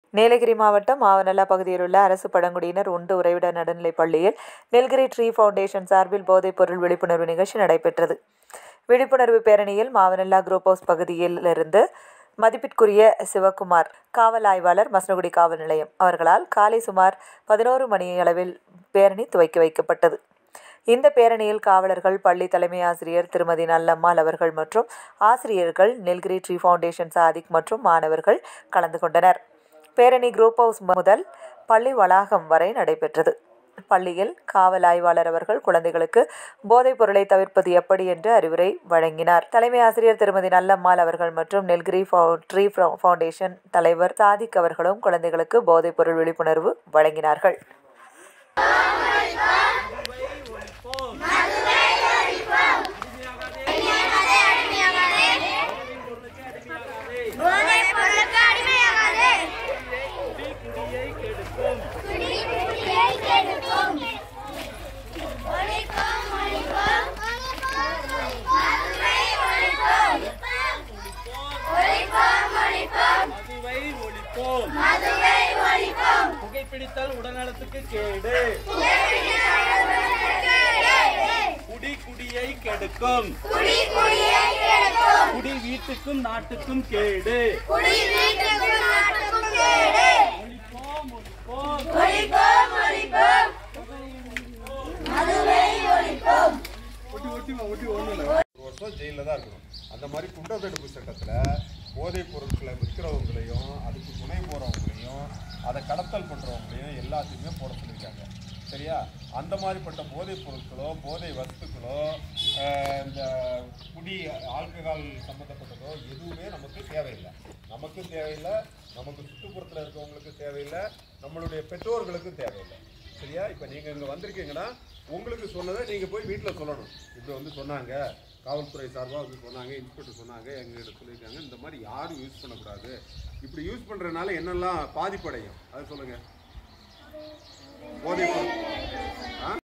நீலகிரி மாவட்டம் ஆவநல்லா பகுதியில் உள்ள அரசு பழங்குடியினர் உண்டு உறைவிட நடுநிலைப் பள்ளியில் நெல்கிரி ட்ரீ ஃபவுண்டேஷன் சார்பில் போதைப்பொருள் விழிப்புணர்வு நிகழ்ச்சி நடைபெற்றது விழிப்புணர்வு பேரணியில் மாவனல்லா குரூப் ஹவுஸ் பகுதியிலிருந்து மதிப்பிற்குரிய சிவகுமார் காவல் ஆய்வாளர் மசனகுடி காவல் நிலையம் அவர்களால் காலை சுமார் பதினோரு மணி அளவில் பேரணி துவக்கி வைக்கப்பட்டது இந்த பேரணியில் காவலர்கள் பள்ளி தலைமை ஆசிரியர் திருமதி நல்லம்மாள் அவர்கள் மற்றும் ஆசிரியர்கள் நெல்கிரி ட்ரீ ஃபவுண்டேஷன் சாதிக் மற்றும் மாணவர்கள் கலந்து கொண்டனர் பேரணி குரூப் ஹவுஸ் முதல் பள்ளி வளாகம் வரை நடைபெற்றது பள்ளியில் காவல் ஆய்வாளர் அவர்கள் குழந்தைகளுக்கு போதைப் பொருளை தவிர்ப்பது எப்படி என்று அறிவுரை வழங்கினார் தலைமை ஆசிரியர் திருமதி நல்லம்மாள் அவர்கள் மற்றும் நெல்கிரி ஃபவு- ட்ரீ ஃபவு- ஃபவுண்டேஷன் தலைவர் சாதிக் அவர்களும் குழந்தைகளுக்கு போதைப் பொருள் விழிப்புணர்வு வழங்கினார்கள் போதைப் பொருளுக்கு அடிமையாகாதே. குடியை கெடுக்கும் குடி குடியை கெடுக்கும். ஒழிப்போம், ஒழிப்போம். மதுவை ஒழிப்போம். ஒழிப்போம், ஒழிப்போம். மதுவை ஒழிப்போம் மதுவை ஒழிப்போம். புகைப்பிடித்தல் உடல்நலத்துக்கு கேடு குடி குடியை கெடுக்கும் குடி குடியை கெடுக்கும். குடி வீட்டுக்கும் நாட்டுக்கும் கேடு குடி வீட்டுக்கும் நாட்டுக்கும் கேடு. ஒழிப்போம் ஒழிப்போம் ஒழிப்போம், ஒழிப்போம். மதுவை ஒழிப்போம் ஒரு வருஷம் ஜெயிலில் தான் இருக்கணும் அந்த மாதிரி குண்டத்தடுப்பு சட்டத்தில் போதைப் பொருட்களை விற்கிறவங்களையும் அதுக்கு துணை போகிறவங்களையும் அதை கடத்தல் பண்ணுறவங்களையும் எல்லாத்தையுமே போட சொல்லியிருக்காங்க சரியா அந்த மாதிரிப்பட்ட போதைப் பொருட்களோ போதை வஸ்துக்களோ அஹ், இந்த குடி ஆல்கஹால் சம்மந்தப்பட்டதோ எதுவுமே நமக்கு தேவையில்லை நமக்கும் தேவையில்லை நமக்கு சுற்றுப்புறத்தில் இருக்கவங்களுக்கு தேவையில்லை நம்மளுடைய பெற்றோர்களுக்கும் தேவையில்லை சரியா இப்போ நீங்கள் இங்கே வந்திருக்கீங்கன்னா உங்களுக்கு சொன்னதை நீங்கள் போய் வீட்டில் சொல்லணும் இப்படி வந்து சொன்னாங்க காவல்துறை சார்பாக வந்து சொன்னாங்க இன்ஸ்பெக்டர் சொன்னாங்க எங்ககிட்ட சொல்லியிருக்காங்க இந்த மாதிரி யாரும் யூஸ் பண்ணக்கூடாது இப்படி யூஸ் பண்ணுறதுனால என்னெல்லாம் பாதிப்படையும் அது சொல்லுங்கள் போதை பொருள் ஆ